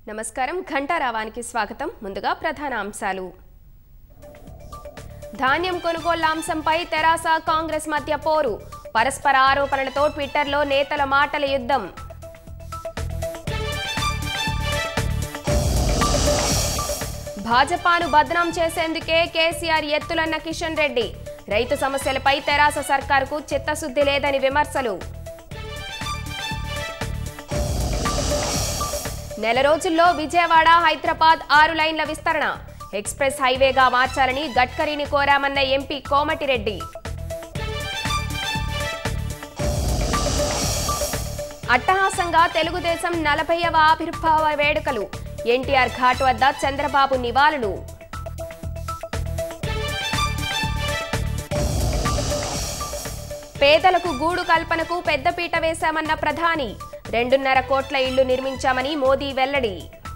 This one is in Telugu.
నమస్కారం ఘంటారావానికి స్వాగతం ముందుగా ప్రధాన అంశాలు ధాన్యం కొనుగోళ్ల అంశంపై తెరాస కాంగ్రెస్ మధ్య పోరు పరస్పర ఆరోపణలతో ట్విట్టర్లో నేతల మాటల యుద్ధం భాజపాను బదనాం చేసేందుకే కేసీఆర్ ఎత్తులన్న కిషన్ రెడ్డి రైతు సమస్యలపై తెరాస సర్కారుకు చిత్తశుద్ధి లేదని విమర్శలు నెల రోజుల్లో విజయవాడ హైదరాబాద్ ఆరు లైన్ల విస్తరణ ఎక్స్ప్రెస్ హైవేగా మార్చాలని గడ్కరీని కోరామన్న ఎంపీ కోమటిరెడ్డి అట్టహాసంగా తెలుగుదేశం నలభైవ ఆవిర్భావ వేడుకలు ఎన్టీఆర్ ఘాట్ వద్ద చంద్రబాబు నివాళులు పేదలకు గూడు కల్పనకు పెద్దపీట వేశామన్న ప్రధాని రెండున్నర కోట్ల ఇళ్లు నిర్మించామని మోదీ వెల్లడి